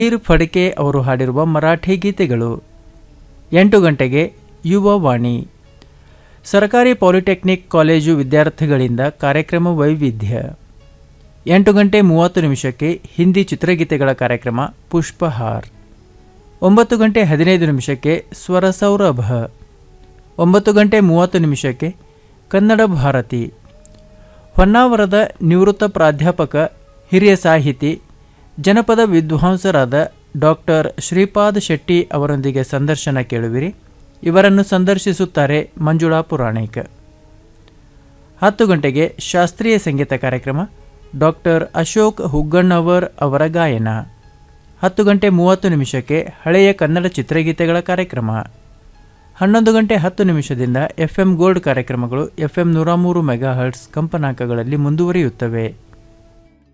ವೀರ್ ಫಡ್ಕೆ ಅವರು ಹಾಡಿರುವ ಮರಾಠಿ ಗೀತೆಗಳು ಎಂಟು ಗಂಟೆಗೆ ಯುವ ವಾಣಿ ಸರ್ಕಾರಿ ಪಾಲಿಟೆಕ್ನಿಕ್ ಕಾಲೇಜು ವಿದ್ಯಾರ್ಥಿಗಳಿಂದ ಕಾರ್ಯಕ್ರಮ ವೈವಿಧ್ಯ ಎಂಟು ಗಂಟೆ ಮೂವತ್ತು ನಿಮಿಷಕ್ಕೆ ಹಿಂದಿ ಚಿತ್ರಗೀತೆಗಳ ಕಾರ್ಯಕ್ರಮ ಪುಷ್ಪಹಾರ್ ಒಂಬತ್ತು ಗಂಟೆ ಹದಿನೈದು ನಿಮಿಷಕ್ಕೆ ಸ್ವರ ಸೌರಭ ಒಂಬತ್ತು ಗಂಟೆ ಮೂವತ್ತು ನಿಮಿಷಕ್ಕೆ ಕನ್ನಡ ಭಾರತಿ ಹೊನ್ನಾವರದ ನಿವೃತ್ತ ಪ್ರಾಧ್ಯಾಪಕ ಹಿರಿಯ ಸಾಹಿತಿ ಜನಪದ ವಿದ್ವಾಂಸರಾದ ಡಾಕ್ಟರ್ ಶ್ರೀಪಾದ್ ಶೆಟ್ಟಿ ಅವರೊಂದಿಗೆ ಸಂದರ್ಶನ ಕೇಳುವಿರಿ ಇವರನ್ನು ಸಂದರ್ಶಿಸುತ್ತಾರೆ ಮಂಜುಳಾ ಪುರಾಣಿಕ್ ಹತ್ತು ಗಂಟೆಗೆ ಶಾಸ್ತ್ರೀಯ ಸಂಗೀತ ಕಾರ್ಯಕ್ರಮ ಡಾಕ್ಟರ್ ಅಶೋಕ್ ಹುಗ್ಗಣ್ಣವರ್ ಅವರ ಗಾಯನ ಹತ್ತು ಗಂಟೆ ಮೂವತ್ತು ನಿಮಿಷಕ್ಕೆ ಹಳೆಯ ಕನ್ನಡ ಚಿತ್ರಗೀತೆಗಳ ಕಾರ್ಯಕ್ರಮ ಹನ್ನೊಂದು ಗಂಟೆ ಹತ್ತು ನಿಮಿಷದಿಂದ ಎಫ್ ಎಂ ಗೋಲ್ಡ್ ಕಾರ್ಯಕ್ರಮಗಳು ಎಫ್ ಎಂ ನೂರ ಮೂರು ಮೆಗಾ ಹರ್ಟ್ಸ್ ಕಂಪನಾಂಕಗಳಲ್ಲಿ ಮುಂದುವರಿಯುತ್ತವೆ